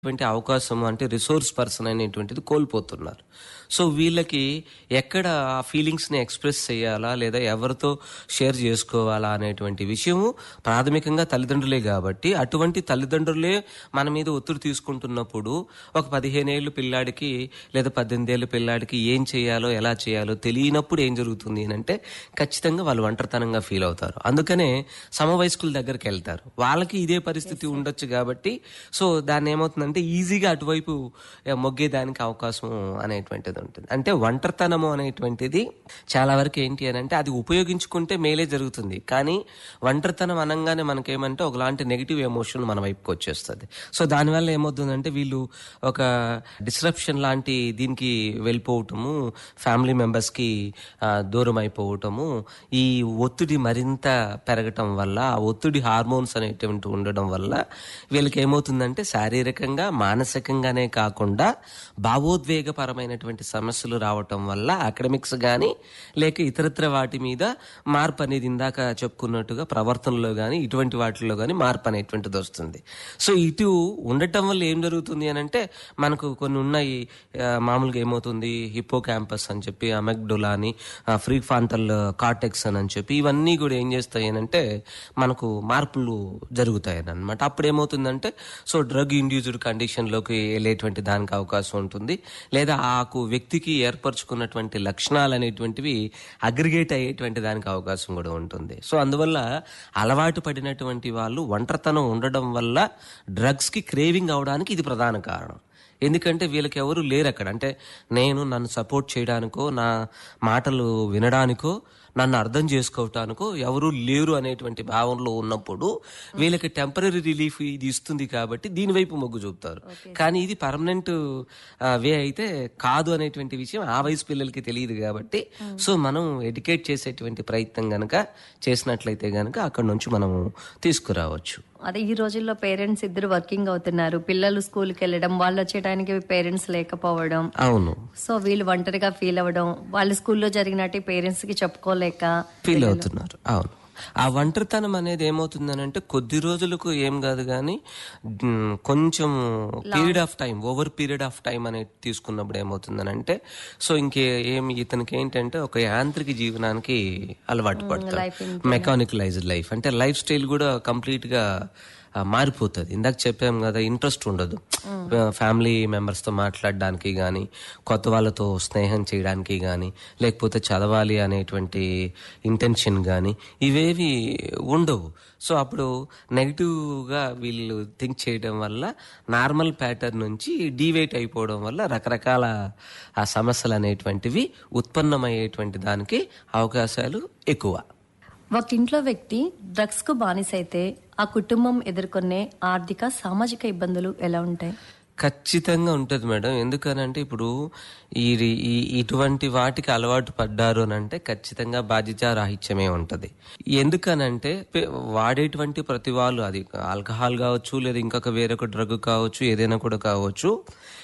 అటువంటి అవకాశం అంటే రిసోర్స్ పర్సన్ అనేటువంటిది కోల్పోతున్నారు సో వీళ్ళకి ఎక్కడ ఆ ఫీలింగ్స్ ని ఎక్స్ప్రెస్ చేయాలా లేదా ఎవరితో షేర్ చేసుకోవాలా అనేటువంటి విషయము ప్రాథమికంగా తల్లిదండ్రులే కాబట్టి అటువంటి తల్లిదండ్రులే మన మీద ఒత్తిడి తీసుకుంటున్నప్పుడు ఒక పదిహేను ఏళ్ళు పిల్లాడికి లేదా పద్దెనిమిది ఏళ్ళ పిల్లాడికి ఏం చేయాలో ఎలా చేయాలో తెలియనప్పుడు ఏం జరుగుతుంది అని అంటే ఖచ్చితంగా వాళ్ళు ఒంటరితనంగా ఫీల్ అవుతారు అందుకనే సమవయస్కుల దగ్గరికి వెళ్తారు వాళ్ళకి ఇదే పరిస్థితి ఉండొచ్చు కాబట్టి సో దాన్ని ఏమవుతుందంటే ఈజీగా అటువైపు ఏ, మొగ్గేదానికి అవకాశం అనేటువంటిది ఉంటుంది అంటే ఒంటరితనము అనేటువంటిది చాలా వరకు ఏంటి అని అంటే అది ఉపయోగించుకుంటే మేలే జరుగుతుంది కానీ ఒంటరితనం అనగానే మనకేమంటే ఒకలాంటి నెగిటివ్ ఎమోషన్ మన వైపుకి వచ్చేస్తుంది సో దానివల్ల ఏమవుతుందంటే వీళ్ళు ఒక డిస్రప్షన్ లాంటి దీనికి వెళ్ళిపోవటము ఫ్యామిలీ మెంబర్స్కి దూరం అయిపోవటము ఈ ఒత్తిడి మరింత పెరగటం వల్ల ఆ ఒత్తిడి హార్మోన్స్ అనేటువంటి ఉండడం వల్ల వీళ్ళకి ఏమవుతుందంటే శారీరకంగా మానసికంగానే కాకుండా భావోద్వేగపరమైనటువంటి సమస్యలు రావటం వల్ల అకాడమిక్స్ కానీ లేక ఇతరత్ర వాటి మీద మార్పు అనేది ఇందాక చెప్పుకున్నట్టుగా ప్రవర్తనలో కానీ ఇటువంటి వాటిల్లో కానీ మార్పు అనేటువంటిది వస్తుంది సో ఇటు ఉండటం వల్ల ఏం జరుగుతుంది అని అంటే మనకు కొన్ని ఉన్నాయి ఆ, మామూలుగా ఏమవుతుంది హిప్పో క్యాంపస్ అని చెప్పి అమెగ్డోలా అని ఫ్రీ ఫాంటల్ కార్టెక్స్ అని అని చెప్పి ఇవన్నీ కూడా ఏం చేస్తాయి అని అంటే మనకు మార్పులు జరుగుతాయి అనమాట అప్పుడు ఏమవుతుందంటే సో డ్రగ్ ఇండ్యూస్డ్ కండిషన్లోకి వెళ్ళేటువంటి దానికి అవకాశం ఉంటుంది లేదా ఆకు వ్యక్తికి ఏర్పరచుకున్నటువంటి లక్షణాలు అనేటువంటివి అగ్రిగేట్ అయ్యేటువంటి దానికి అవకాశం కూడా ఉంటుంది సో అందువల్ల అలవాటు పడినటువంటి వాళ్ళు ఒంటరితనం ఉండడం వల్ల డ్రగ్స్ కి క్రేవింగ్ అవడానికి ఇది ప్రధాన కారణం ఎందుకంటే వీళ్ళకి ఎవరు లేరు అక్కడ అంటే నేను నన్ను సపోర్ట్ చేయడానికో నా మాటలు వినడానికో నన్ను అర్థం చేసుకోవటానికో ఎవరు లేరు అనేటువంటి భావనలో ఉన్నప్పుడు వీళ్ళకి టెంపరీ రిలీఫ్ ఇది ఇస్తుంది కాబట్టి దీని వైపు మొగ్గు చూపుతారు కానీ ఇది పర్మనెంట్ వే అయితే కాదు అనేటువంటి విషయం ఆ వయసు పిల్లలకి తెలియదు కాబట్టి సో మనం ఎడ్యుకేట్ చేసేటువంటి ప్రయత్నం గనక చేసినట్లయితే గనక అక్కడ నుంచి మనము తీసుకురావచ్చు అదే ఈ రోజుల్లో పేరెంట్స్ ఇద్దరు వర్కింగ్ అవుతున్నారు పిల్లలు స్కూల్కి వెళ్ళడం వాళ్ళు వచ్చేయడానికి పేరెంట్స్ లేకపోవడం అవును సో వీళ్ళు ఒంటరిగా ఫీల్ అవ్వడం వాళ్ళ స్కూల్లో జరిగినట్టు పేరెంట్స్ కి చెప్పుకోలేక ఫీల్ అవుతున్నారు అవును ఆ ఒంటరితనం అనేది ఏమవుతుందనంటే కొద్ది రోజులకు ఏం కాదు కానీ మ్, కొంచెం period of time over period of time అనేది తీసుకున్నప్పుడు ఏమవుతుందనంటే సో ఇంకే ఏమి ఇతనికి ఏంటంటే ఒక యాంత్రిక జీవనానికి అలవాటు పడతాడు మెకానికలైజ్డ్ లైఫ్ అంటే లైఫ్ స్టైల్ కూడా కంప్లీట్ గా ఆ, మారిపోతుంది ఇందాక చెప్పాం కదా ఇంట్రెస్ట్ ఉండదు ఫ్యామిలీ మెంబర్స్ తో మాట్లాడడానికి గాని కొత్త వాళ్ళతో స్నేహం చేయడానికి గాని లేకపోతే చదవాలి అనేటువంటి ఇంటెన్షన్ గాని ఇవేవి ఉండవు సో అప్పుడు నెగిటివ్ గా వీళ్ళు థింక్ చేయడం వల్ల నార్మల్ ప్యాటర్న్ నుంచి డీవేట్ అయిపోవడం వల్ల రకరకాల ఆ సమస్యలు అనేటువంటివి ఉత్పన్నమయ్యేటువంటి దానికి అవకాశాలు ఎక్కువ ఒక ఇంట్లో వ్యక్తి డ్రగ్స్ కు బానిసైతే ఆ కుటుంబం ఎదుర్కొనే ఆర్థిక సామాజిక ఇబ్బందులు ఎలా ఉంటాయి ఖచ్చితంగా ఉంటుంది మేడం ఎందుకనంటే ఇప్పుడు ఈ ఈ ఇటువంటి వాటికి అలవాటు పడ్డారు అని అంటే ఖచ్చితంగా బాధ్యత రాహిత్యమే ఉంటది ఎందుకనంటే పె- వాడేటువంటి ప్రతి వాళ్ళు అది ఆల్కహాల్ కావచ్చు లేదా ఇంకొక వేరొక డ్రగ్ కావచ్చు ఏదైనా కూడా కావచ్చు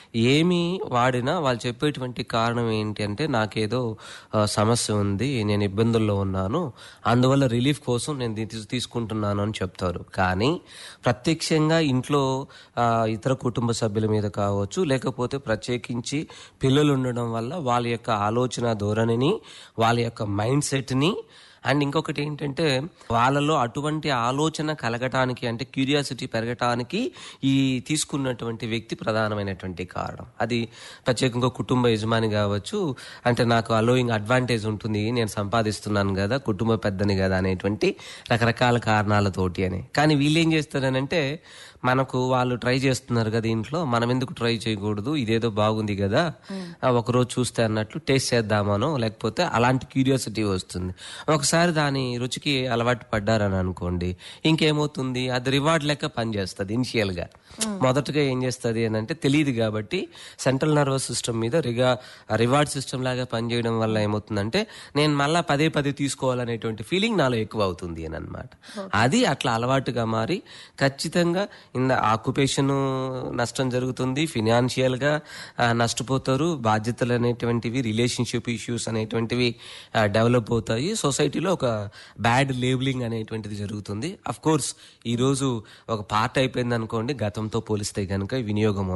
ఏమి వాడినా వాళ్ళు చెప్పేటువంటి కారణం ఏంటి అంటే నాకేదో ఆ, సమస్య ఉంది నేను ఇబ్బందుల్లో ఉన్నాను అందువల్ల రిలీఫ్ కోసం నేను ఇది తీసుకుంటున్నాను అని చెప్తారు కానీ ప్రత్యక్షంగా ఇంట్లో ఆ, ఇతర కుటుంబ సభ్యుల మీద కావచ్చు లేకపోతే ప్రత్యేకించి పిల్లలు ఉండడం వల్ల వాళ్ళ యొక్క ఆలోచన ధోరణిని వాళ్ళ యొక్క మైండ్ సెట్ని అండ్ ఇంకొకటి ఏంటంటే వాళ్ళలో అటువంటి ఆలోచన కలగటానికి అంటే క్యూరియాసిటీ పెరగటానికి ఈ తీసుకున్నటువంటి వ్యక్తి ప్రధానమైనటువంటి కారణం అది ప్రత్యేకంగా కుటుంబ యజమాని కావచ్చు అంటే నాకు అలోయింగ్ అడ్వాంటేజ్ ఉంటుంది నేను సంపాదిస్తున్నాను కదా కుటుంబ పెద్దని కదా అనేటువంటి రకరకాల కారణాలతోటి అని కానీ వీళ్ళు ఏం చేస్తారనంటే మనకు వాళ్ళు ట్రై చేస్తున్నారు కదా ఇంట్లో మనం ఎందుకు ట్రై చేయకూడదు ఇదేదో బాగుంది కదా ఆ, ఒకరోజు చూస్తే అన్నట్లు టేస్ట్ చేద్దామనో లేకపోతే అలాంటి క్యూరియాసిటీ వస్తుంది ఒకసారి దాని రుచికి అలవాటు పడ్డారని అనుకోండి ఇంకేమవుతుంది అది రివార్డ్ లెక్క పనిచేస్తుంది ఇనిషియల్ గా మొదటగా ఏం చేస్తుంది అని అంటే తెలియదు కాబట్టి సెంట్రల్ నర్వస్ సిస్టమ్ మీద రిగా రివార్డ్ సిస్టమ్ లాగా పనిచేయడం వల్ల ఏమవుతుందంటే నేను మళ్ళా పదే పదే తీసుకోవాలనేటువంటి ఫీలింగ్ నాలో ఎక్కువ అవుతుంది అని అనమాట అది అట్లా అలవాటుగా మారి ఖచ్చితంగా ఇంద ఆక్యుపేషన్ నష్టం జరుగుతుంది ఫినాన్షియల్ గా ఆ, నష్టపోతారు బాధ్యతలు అనేటువంటివి రిలేషన్షిప్ ఇష్యూస్ అనేటువంటివి డెవలప్ అవుతాయి సొసైటీ సొసైటీలో ఒక బ్యాడ్ లేబులింగ్ అనేటువంటిది జరుగుతుంది అఫ్ కోర్స్ ఈ రోజు ఒక పార్ట్ అయిపోయింది అనుకోండి గతంతో పోలిస్తే కనుక వినియోగం